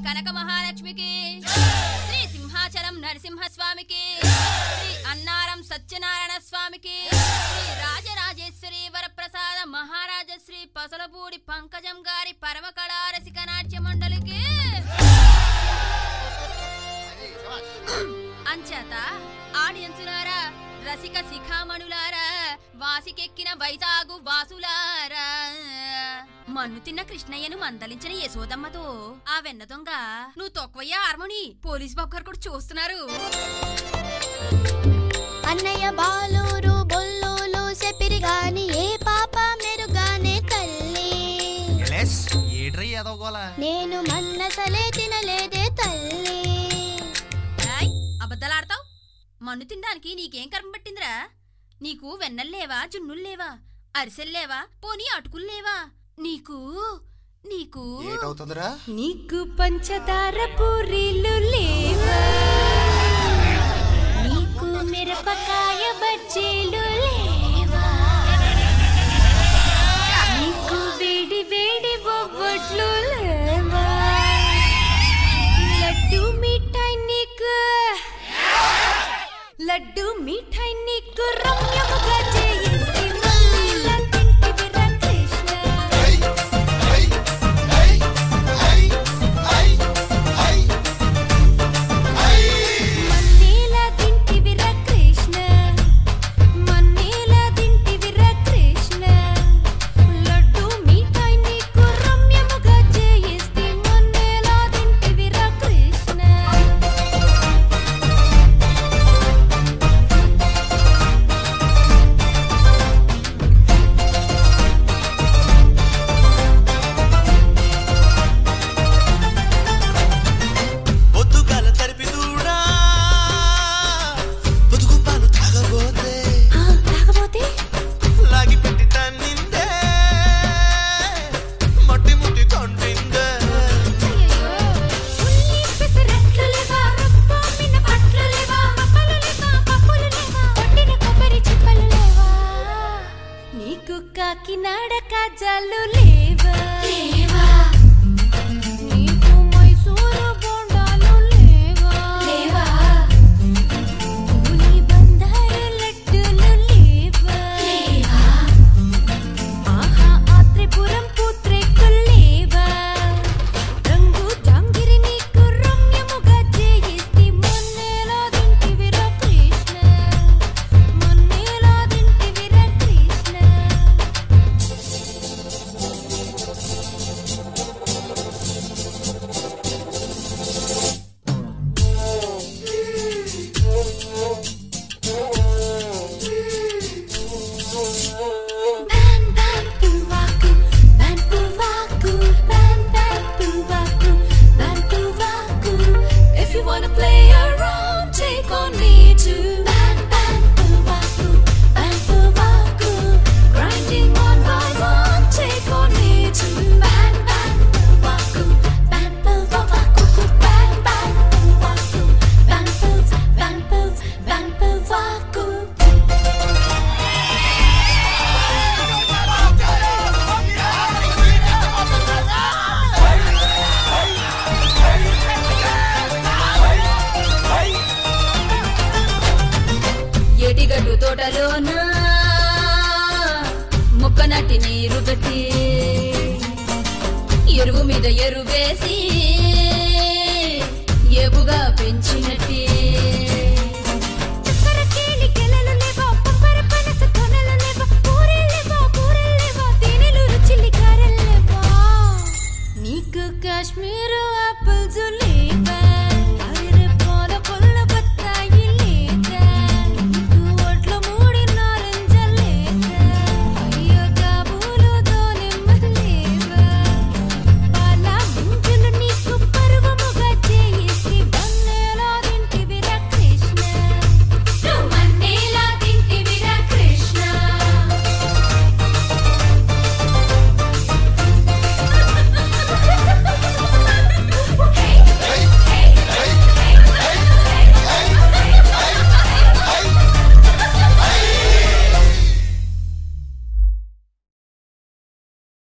కనక మహాలక్ష్మికి శ్రీ సింహాచలం నరసింహస్వామికి శ్రీ అన్నారం సత్యనారాయణ స్వామికి శ్రీ రాజరాజేశ్వరి వరప్రసాద మహారాజ శ్రీ పసలపూడి పంకజం గారి పరమ కళారసిక నాట్య మండలికి అంచేత ఆడియన్సులారా రసిక శిఖామణులారా వాసికెక్కిన వైజాగు వాసులారా మన్ను తిన్న కృష్ణయ్యను మందలించిన యశోదమ్మతో ఆ వెన్న దొంగ నువ్వు తొక్కవయ్యా హార్మోని పోలీస్ బాబు గారు కూడా చూస్తున్నారు అన్నయ్య బాలూరు బొల్లూలు చెప్పిరి గాని ఏ పాప మెరుగానే తల్లి ఎలెస్ ఏడ్రై ఏదో గోల నేను మన్నసలే తినలేదే తల్లి ఏయ్, అబద్ధాలాడతావ్ మన్ను తినడానికి నీకేం కర్మ పట్టిందిరా నీకు వెన్నల్లేవా జున్నుల్లేవా అరిసెల్లేవా పోనీ అటుకుల్లేవా నీకు నీకు ఏటవుతుందిరా నీకు పంచదార పూరీలు లేవా నీకు మిరపకాయ బజ్జీలు లేవా నీకు వేడి వేడి బొబ్బట్లు లేవా లడ్డు మిఠాయి నీకు లడ్డు మిఠాయి నీకు రమ్యముగా చేయిస్తే మళ్ళీలా తింటివిరా కృష్ణ మన్నేలా తింటివిరా కృష్ణ మన్నేలా తింటివిరా కృష్ణ లడ్డు మిఠాయి నీకు రమ్యముగా చేయిస్తే మన్నేలా తింటివిరా కృష్ణ పొద్దుగాల తరిపి దూడా పొదుగు పాలు తాగబోతే ఆ, తాగబోతే లాగి పెట్టి తన్నిందే మట్టి ముట్టి కొండిందే అయ్యయ్యో. ఉల్లి పెసరట్లు లేవా, రవ్వ మినపట్లు లేవా, అప్పలు లేవా, పప్పులు లేవా, వండిన కొబ్బరి చిప్పలు లేవా? నీకు కాకినాడ కాజాలు లేవా నీకు మైసూరు బోండాలు లేవా పూలి బందరు లడ్డూలు లేవా ఆహా ఆత్రిపురం పూత్రేకులు లేవా రంగు జాంగిరి నీకు రమ్యముగా చేయిస్తే మొన్నేలా తింటివిరా Krishna మొన్నేలా తింటివిరా Krishna Ban ban puvaku, ban puvaku, ban ban puvaku, ban puvaku. If you wanna play around, take on me too. Ban ban puvaku, ban puvaku, grinding one by one, take on me too. Ban ban puvaku, ban puvaku, ban ban puvaku, ban puv, ban puv, ban puvaku. ఏటిగడ్డు తోటలోన మొక్క నటి నీరు పెట్టి ఎరువు మీద ఎరువేసి ఏపుగా పెంచినట్టి